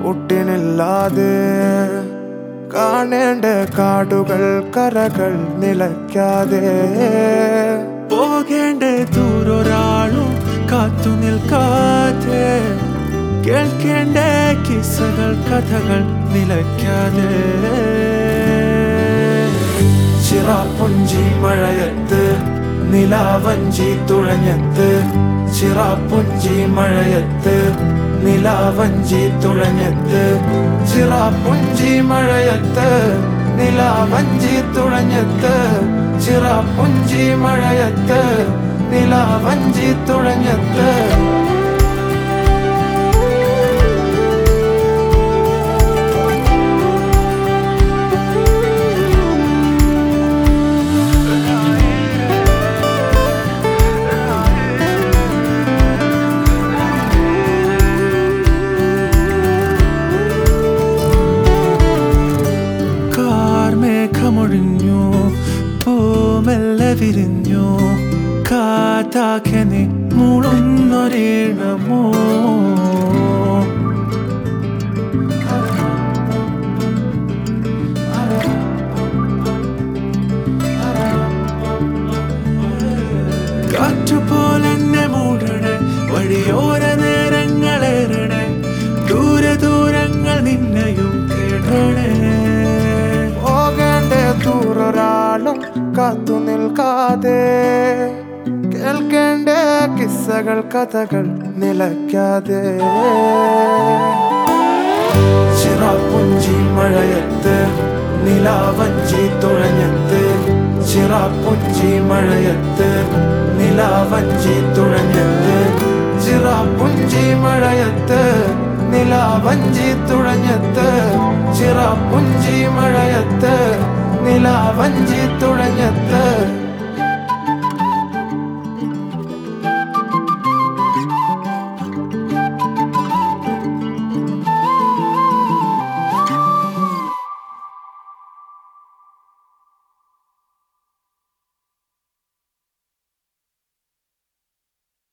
ഒട്ടിനില്ലാതെ കാണേണ്ട കാടുകൾ കരകൾ നിലയ്ക്കാതെ പോകേണ്ട ദൂരൊരാളും കാത്തു നിൽക്കാതെ കേൾക്കേണ്ട കിസ്സകൾ കഥകൾ നിലയ്ക്കാതെ ചിറാപ്പുഞ്ചി മഴയത്ത് നിലാവഞ്ചി തുഴഞ്ഞത്ത് ചിറാപ്പുഞ്ചി മഴയത്ത് നിലാവഞ്ചി തുഴഞ്ഞത്ത് ചിറാപ്പുഞ്ചി മഴയത്ത് നിലാവഞ്ചി തുഴഞ്ഞത്ത് ചിറാപ്പുഞ്ചി മഴയത്ത് നിലാവഞ്ചി തുഴഞ്ഞത്ത് കാർമേഘമൊഴിഞ്ഞു പൂമെല്ലെ വിരിഞ്ഞു കാറ്റാക്കെ നീ മൂളുന്നൊരീണമോ കാറ്റുപോലെന്നെ മൂടണേ വഴിയോര നേരങ്ങളേറണേ ദൂരെ ദൂരങ്ങൾ നിന്നെയും തേടണേ പോകേണ്ട ദൂരൊരാളും കാത്തു നിൽക്കാതെ കേൾക്കേണ്ട കിസ്സകൾ കഥകൾ നിലയ്ക്കാതെ ചിറാപ്പുഞ്ചി മഴയത്ത് നിലാവഞ്ചി തുഴഞ്ഞത്ത് ചിറാപ്പുഞ്ചി മഴയത്ത് നിലാവഞ്ചി തുഴഞ്ഞത്ത് ചിറാപ്പുഞ്ചി മഴയത്ത് നിലാവഞ്ചി തുഴഞ്ഞത്ത് ചിറാപ്പുഞ്ചി മഴയത്ത് നിലാവഞ്ചി തുഴഞ്ഞത്ത്